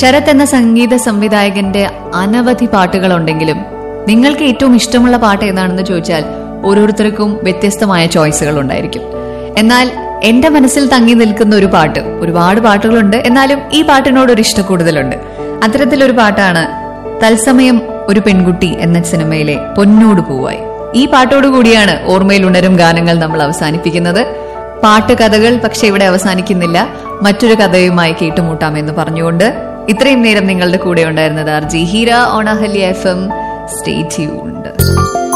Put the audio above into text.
ശരത് എന്ന സംഗീത സംവിധായകന്റെ അനവധി പാട്ടുകളുണ്ടെങ്കിലും നിങ്ങൾക്ക് ഏറ്റവും ഇഷ്ടമുള്ള പാട്ട് ഏതാണെന്ന് ചോദിച്ചാൽ ഓരോരുത്തർക്കും വ്യത്യസ്തമായ ചോയ്സുകൾ ഉണ്ടായിരിക്കും എന്നാൽ എന്റെ മനസ്സിൽ തങ്ങി നിൽക്കുന്ന ഒരു പാട്ട് ഒരുപാട് പാട്ടുകളുണ്ട് എന്നാലും ഈ പാട്ടിനോട് ഒരു ഇഷ്ടം കൂടുതലുണ്ട് അത്തരത്തിലൊരു പാട്ടാണ് തത്സമയം ഒരു പെൺകുട്ടി എന്ന സിനിമയിലെ പൊന്നോട് പൂവായി ഈ പാട്ടോടു കൂടിയാണ് ഓർമ്മയിൽ ഉണരും ഗാനങ്ങൾ നമ്മൾ അവസാനിപ്പിക്കുന്നത് പാട്ട് കഥകൾ പക്ഷെ ഇവിടെ അവസാനിക്കുന്നില്ല മറ്റൊരു കഥയുമായി കേട്ടുമുട്ടാമെന്ന് പറഞ്ഞുകൊണ്ട് ഇത്രയും നേരം നിങ്ങളുടെ കൂടെ ഉണ്ടായിരുന്നത് ആർ ജി ഹീര ഓണഹല്യ എഫ് എം സ്റ്റേ ട്യൂൺ